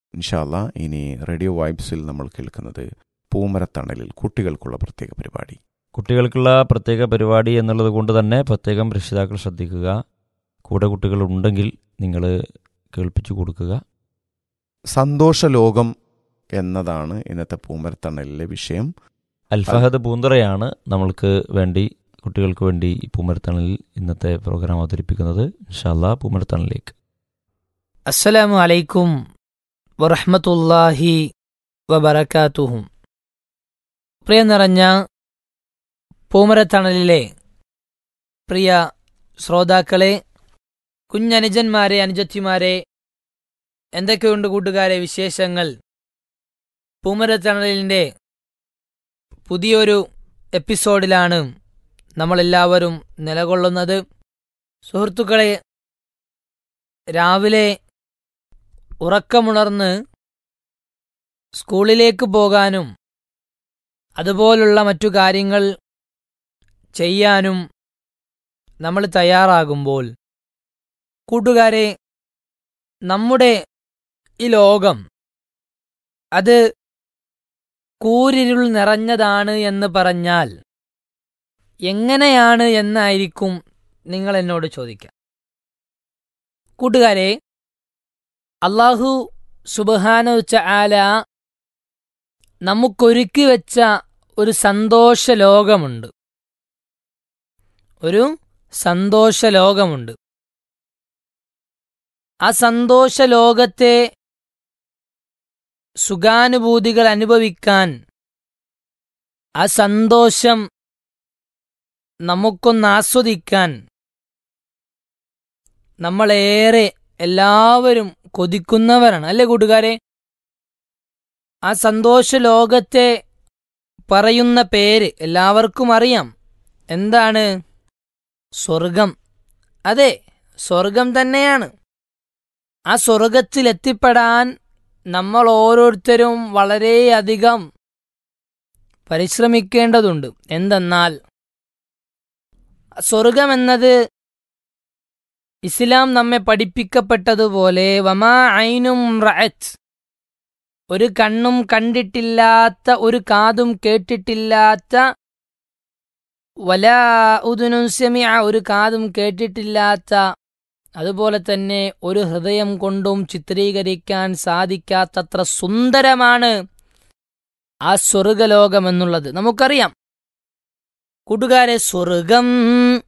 ഇൻഷാല്ല ഇനി റേഡിയോ വൈബ്സിൽ നമ്മൾ കേൾക്കുന്നത് പൂമരത്തണലിൽ കുട്ടികൾക്കുള്ള പ്രത്യേക പരിപാടി കുട്ടികൾക്കുള്ള പ്രത്യേക പരിപാടി എന്നുള്ളത് കൊണ്ട് തന്നെ പ്രത്യേകം രക്ഷിതാക്കൾ ശ്രദ്ധിക്കുക കൂടെ കുട്ടികൾ ഉണ്ടെങ്കിൽ നിങ്ങൾ കേൾപ്പിച്ചു കൊടുക്കുക സന്തോഷലോകം എന്നതാണ് ഇന്നത്തെ പൂമരത്തണലിലെ വിഷയം അൽഫഹദ് പൂന്തറയാണ് നമ്മൾക്ക് വേണ്ടി കുട്ടികൾക്ക് വേണ്ടി ഈ പൂമരത്തണലിൽ ഇന്നത്തെ പ്രോഗ്രാം അവതരിപ്പിക്കുന്നത് ഇൻഷാല്ലാ പൂമരത്തണലിലേക്ക് അസ്സലാമു അലൈക്കും വറഹ്മത്തുള്ളാഹി വബറകാതുഹു പ്രിയ നിറഞ്ഞ പൂമരത്തണലിലെ പ്രിയ ശ്രോതാക്കളെ കുഞ്ഞനുജന്മാരെ അനുജത്തിമാരെ എന്തൊക്കെയുണ്ട് കൂട്ടുകാരെ വിശേഷങ്ങൾ പൂമരത്തണലിൻ്റെ പുതിയൊരു എപ്പിസോഡിലാണ് നമ്മളെല്ലാവരും നിലകൊള്ളുന്നത് സുഹൃത്തുക്കളെ രാവിലെ ഉറക്കമുണർന്ന് സ്കൂളിലേക്ക് പോകാനും അതുപോലുള്ള മറ്റു കാര്യങ്ങൾ ചെയ്യാനും നമ്മൾ തയ്യാറാകുമ്പോൾ കൂട്ടുകാരെ നമ്മുടെ ഈ ലോകം അത് കൂരിരുൾ നിറഞ്ഞതാണ് എന്ന് പറഞ്ഞാൽ എങ്ങനെയാണ് എന്നായിരിക്കും നിങ്ങൾ എന്നോട് ചോദിക്കുക കൂട്ടുകാരെ അള്ളാഹു സുബഹാനുച്ച ആല നമുക്കൊരുക്കി വെച്ച ഒരു സന്തോഷ ലോകമുണ്ട് ഒരു സന്തോഷ ലോകമുണ്ട് ആ സന്തോഷ ലോകത്തെ സുഖാനുഭൂതികൾ അനുഭവിക്കാൻ ആ സന്തോഷം നമുക്കൊന്ന് ആസ്വദിക്കാൻ നമ്മളേറെ എല്ലാവരും കൊതിക്കുന്നവരാണ് അല്ലേ കൂട്ടുകാരെ ആ സന്തോഷ ലോകത്തെ പറയുന്ന പേര് എല്ലാവർക്കും അറിയാം എന്താണ് സ്വർഗം അതെ സ്വർഗം തന്നെയാണ് ആ സ്വർഗത്തിൽ എത്തിപ്പെടാൻ നമ്മൾ ഓരോരുത്തരും വളരെയധികം പരിശ്രമിക്കേണ്ടതുണ്ട് എന്തെന്നാൽ സ്വർഗമെന്നത് ഇസ്ലാം നമ്മെ പഠിപ്പിക്കപ്പെട്ടതുപോലെ വമാ ഐനും റഅത്ത് ഒരു കണ്ണും കണ്ടിട്ടില്ലാത്ത ഒരു കാതും കേട്ടിട്ടില്ലാത്ത വലാ ഉദുനും സെമിയ ഒരു കാതും കേട്ടിട്ടില്ലാത്ത അതുപോലെ തന്നെ ഒരു ഹൃദയം കൊണ്ടും ചിത്രീകരിക്കാൻ സാധിക്കാത്തത്ര സുന്ദരമാണ് ആ സ്വർഗലോകമെന്നുള്ളത് നമുക്കറിയാം കൂട്ടുകാരെ സ്വർഗം